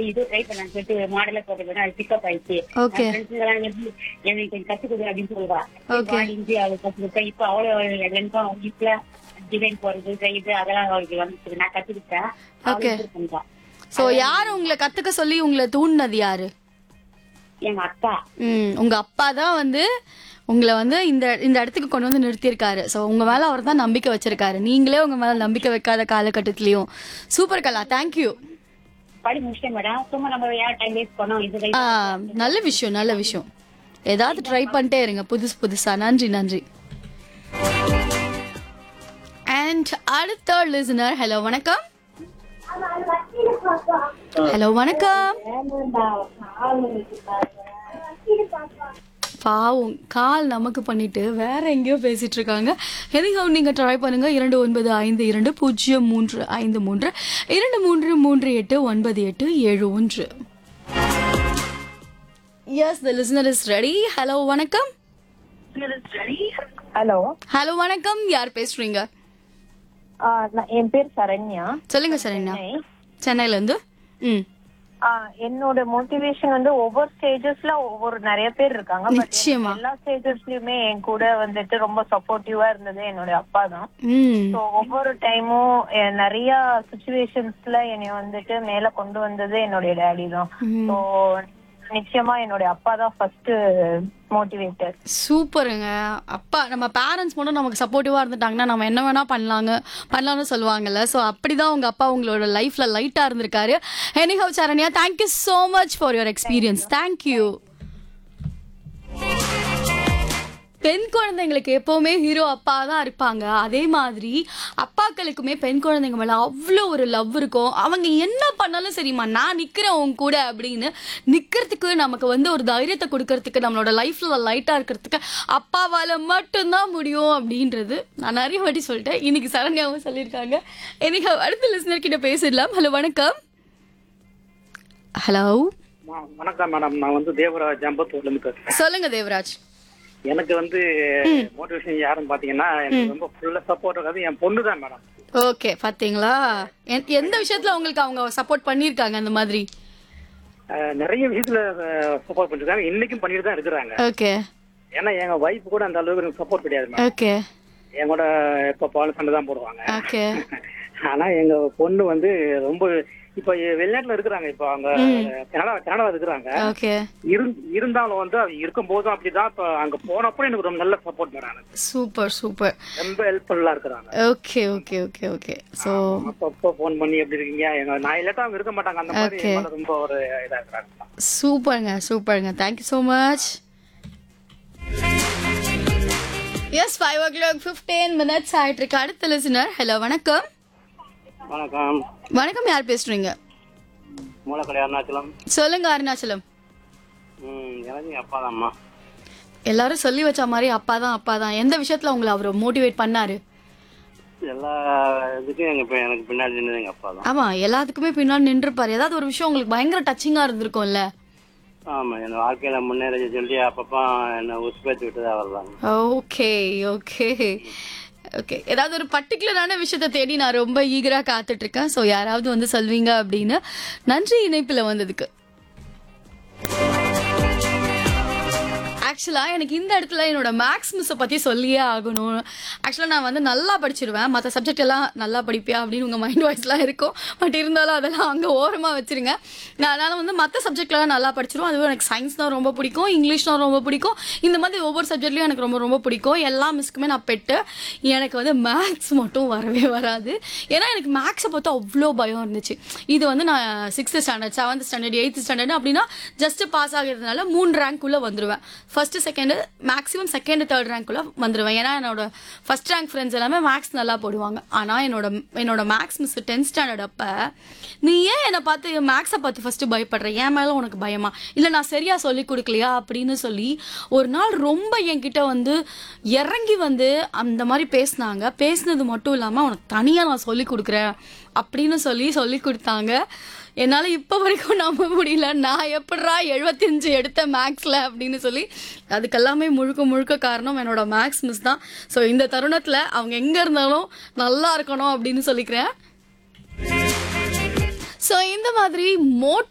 சொல்லிட்டு இது ட்ரை பண்ணான்னு சொல்லிட்டு மாடல போட்டு அது பிக்கப் ஆயிடுச்சு Okay. ஃப்ரெண்ட்ஸ் எல்லாம் எப்படி எனக்கு கொஞ்சம் கத்து கொடு அப்படின்னு சொல்லுவா Okay. இஞ்சி அவளுக்கு கத்து கொடுத்தா இப்ப அவளு எனக்கும் வீட்டுல டிசைன் போறது செய்யுது அதெல்லாம் அவளுக்கு வந்துச்சு நான் கத்துக்கிட்டேன் Okay. அவளுக்கு பண்றா சோ யார் உங்களை கத்துக்க சொல்லி உங்களை தூண்டினது யாரு எங்க அக்கா ம் உங்க அப்பா தான் வந்து உங்களை வந்து இந்த இந்த இடத்துக்கு கொண்டு வந்து நிறுத்தியிருக்காரு ஸோ உங்க மேல அவர் தான் நம்பிக்கை வச்சிருக்காரு நீங்களே உங்க மேல நம்பிக்கை வைக்காத காலகட்டத்திலயும் சூப்பர் கலா தேங்க்யூ படி முடிச்சேன் மேடம் சும்மா நம்ம ஏன் டைம் வேஸ்ட் பண்ணோம் இது ஆ நல்ல விஷயம் நல்ல விஷயம் ஏதாவது ட்ரை பண்ணிட்டே இருங்க புதுசு புதுசா நன்றி நன்றி அண்ட் அடுத்த லிசனர் ஹலோ வணக்கம் ஹலோ வணக்கம் பாவம் கால் நமக்கு பண்ணிட்டு வேற எங்கேயோ பேசிட்டு இருக்காங்க எதுக்காக நீங்க ட்ரை பண்ணுங்க இரண்டு ஒன்பது ஐந்து இரண்டு பூஜ்ஜியம் மூன்று ஐந்து மூன்று இரண்டு மூன்று மூன்று எட்டு ஒன்பது எட்டு ஏழு ஒன்று yes the listener is ready hello வணக்கம் ஹலோ ஹலோ வணக்கம் யார் பேசுறீங்க என் பேர் சரண்யா சொல்லுங்க சரண்யா சென்னையில இருந்து ம் ஆ, என்னோட மோட்டிவேஷன் வந்து ஒவ்வொரு ஸ்டேஜஸ்ல ஒவ்வொரு நிறைய பேர் இருக்காங்க பட் நிச்சயமா எல்லா ஸ்டேஜஸ்லயுமே என் கூட வந்துட்டு ரொம்ப சப்போர்ட்டிவா இருந்தது என்னோட அப்பா தான் ம் ஸோ ஒவ்வொரு டைமும் நிறைய சுச்சுவேஷன்ஸ்ல என்னை வந்துட்டு மேல கொண்டு வந்தது என்னுடைய டேடி தான் ஸோ நிச்சயமா என்னோட அப்பா தான் ஃபர்ஸ்ட் மோட்டிவேட்டர் சூப்பருங்க அப்பா நம்ம பேரண்ட்ஸ் மட்டும் நமக்கு சப்போர்ட்டிவா இருந்துட்டாங்கன்னா நம்ம என்ன வேணா பண்ணலாங்க பண்ணலாம்னு சொல்லுவாங்கல்ல ஸோ அப்படிதான் உங்க அப்பா உங்களோட லைஃப்ல லைட்டா இருந்திருக்காரு anyhow Saranya thank you so much for your experience thank you பெண் குழந்தைங்களுக்கு எப்பவுமே ஹீரோ அப்பா தான் இருப்பாங்க அதே மாதிரி அப்பாக்களுக்குமே பெண் குழந்தைங்க மேல அவ்வளோ ஒரு லவ் இருக்கும் அவங்க என்ன பண்ணாலும் சரிம்மா நான் நிக்கிறேன் உன் கூட அப்படின்னு நிக்கிறதுக்கு நமக்கு வந்து ஒரு தைரியத்தை கொடுக்கறதுக்கு நம்மளோட லைஃப்ல லைட்டா இருக்கிறதுக்கு அப்பாவால மட்டும்தான் முடியும் அப்படின்றது நான் நிறைய வாட்டி சொல்லிட்டேன் இன்னைக்கு சரண்யாவும் சொல்லியிருக்காங்க இன்னைக்கு அடுத்த லிசனர் கிட்ட பேசிடலாம் ஹலோ வணக்கம் ஹலோ வ- வணக்கம் மேடம் நான் வந்து தேவராஜ் அம்பத்தூர்ல இருந்து பேசுறேன் சொல்லுங்க தேவராஜ் எனக்கு வந்து மோட்டிவேஷன் யாருன்னு பாத்தீங்கன்னா எனக்கு ரொம்ப ஃபுல்லா சப்போர்ட் இருக்காது என் பொண்ணு தான் மேடம் ஓகே பாத்தீங்களா எந்த- எந்த விஷயத்துல உங்களுக்கு அவங்க சப்போர்ட் பண்ணிருக்காங்க அந்த மாதிரி அஹ், நிறைய விஷயத்துல சப்போர்ட் பண்ணிருக்காங்க இன்னைக்கும் பண்ணிட்டு தான் இருக்கிறாங்க ஓகே ஏன்னா எங்க வைஃப் கூட அந்த அளவுக்கு எனக்கு சப்போர்ட் கிடையாது மேடம் ஓகே என் கூட எப்ப பாலும் சண்டை தான் போடுவாங்க ஓகே ஆனா எங்க பொண்ணு வந்து ரொம்ப இப்ப வெளிநாட்டுல இருக்கிறாங்க இப்ப அவங்க கனடா கனடா இருக்கிறாங்க ஓகே இருந்- இருந்தாலும் வந்து அவ இருக்கும் போதும் அப்படிதான் இப்ப அங்க போனப்போ எனக்கு ரொம்ப நல்ல சப்போர்ட் மேடம் எனக்கு சூப்பர் சூப்பர் ரொம்ப ஹெல்ப்ஃபுல்லா இருக்கிறாங்க okay okay okay okay so அப்பப்போ போன் பண்ணி எப்படி இருக்கீங்க எங்க நான் இல்லாட்டா அவங்க இருக்க மாட்டாங்க அந்த மாதிரி Okay. என் மேல ரொம்ப ஒரு இதா இருக்கிறாங்க சூப்பருங்க சூப்பருங்க thank you so much yes five o'clock fifteen minutes ஆயிட்டு இருக்கு அடுத்த லிசனர் ஹலோ வணக்கம் வணக்கம் வணக்கம் யார் பேசுறீங்க மூலக்கடை அருணாச்சலம் சொல்லுங்க அருணாச்சலம் ம் எனக்கு அப்பா தான்மா எல்லாரும் சொல்லி வச்ச மாதிரி அப்பா தான் அப்பா தான் எந்த விஷயத்துல உங்களை அவர் மோட்டிவேட் பண்ணாரு எல்லா இதுக்கும் எங்க பி- எனக்கு பின்னாடி நின்னது எங்க அப்பா தான் ஆமா எல்லாத்துக்குமே பின்னாடி நின்றுப்பாரு ஏதாவது ஒரு விஷயம் உங்களுக்கு பயங்கர டச்சிங்கா இருந்திருக்கும்ல ஆமா என் வாழ்க்கையில முன்னேற சொல்லி அப்பப்போ என்ன உசுப்பேத்தி விட்டது அவர் தான் ஓகே ஓகே ஓகே ஏதாவது ஒரு பர்டிகுலரான விஷயத்த தேடி நான் ரொம்ப ஈகரா காத்துட்டு இருக்கேன் ஸோ யாராவது வந்து சொல்வீங்க அப்படின்னு நன்றி இணைப்புல வந்ததுக்கு ஆக்சுவலா எனக்கு இந்த இடத்துல என்னோட மேக்ஸ் மிஸ்ஸை பத்தி சொல்லியே ஆகணும் ஆக்சுவலா நான் வந்து நல்லா படிச்சிருவேன் மற்ற சப்ஜெக்ட் எல்லாம் நல்லா படிப்பியா அப்படின்னு உங்க மைண்ட் வாய்ஸ்லாம் இருக்கும் பட் இருந்தாலும் அதெல்லாம் அங்க ஓரமா வச்சிருங்க நான் அதனால வந்து மற்ற சப்ஜெக்ட்லாம் நல்லா படிச்சிருவோம் அதுவும் எனக்கு சயின்ஸ் தான் ரொம்ப பிடிக்கும் இங்கிலீஷ் தான் ரொம்ப பிடிக்கும் இந்த மாதிரி ஒவ்வொரு சப்ஜெக்ட்லயும் எனக்கு ரொம்ப ரொம்ப பிடிக்கும் எல்லா மிஸ்க்குமே நான் பெட்டு எனக்கு வந்து மேக்ஸ் மட்டும் வரவே வராது ஏன்னா எனக்கு மேக்ஸை பார்த்தா அவ்வளோ பயம் இருந்துச்சு இது வந்து நான் sixth standard seventh standard eighth standard அப்படின்னா ஜஸ்ட் பாஸ் ஆகிறதுனால மூணு ரேங்க் உள்ள வந்துருவேன் first second maximum second third rank உள்ள வந்துருவேன் ஏன்னா என்னோட ஃபர்ஸ்ட் ரேங்க் ஃப்ரெண்ட்ஸ் எல்லாமே மேக்ஸ் நல்லா போடுவாங்க ஆனா என்னோட என்னோட மேக்ஸ் மிஸ் டென்த் ஸ்டாண்டர்ட் அப்ப நீ ஏன் என்னை பார்த்து மேக்ஸை பார்த்து ஃபர்ஸ்ட் பயப்படுற ஏன் மேல உனக்கு பயமா இல்ல நான் சரியா சொல்லி கொடுக்கலையா அப்படின்னு சொல்லி ஒரு நாள் ரொம்ப என்கிட்ட வந்து இறங்கி வந்து அந்த மாதிரி பேசினாங்க பேசினது மட்டும் இல்லாம உனக்கு தனியா நான் சொல்லி கொடுக்குறேன் அப்படின்னு சொல்லி சொல்லி கொடுத்தாங்க என்னால இப்ப வரைக்கும் நம்ப முடியல நான் எப்படிரா எழுபத்தஞ்சு எடுத்த மேக்ஸ்ல அப்படின்னு சொல்லி அதுக்கெல்லாமே முழுக்க முழுக்க காரணம் என்னோட மேக்ஸ் மிஸ் தான் ஸோ இந்த தருணத்துல அவங்க எங்க இருந்தாலும் நல்லா இருக்கணும் அப்படின்னு சொல்லிக்கிறேன் ஸோ இந்த மாதிரி மோட்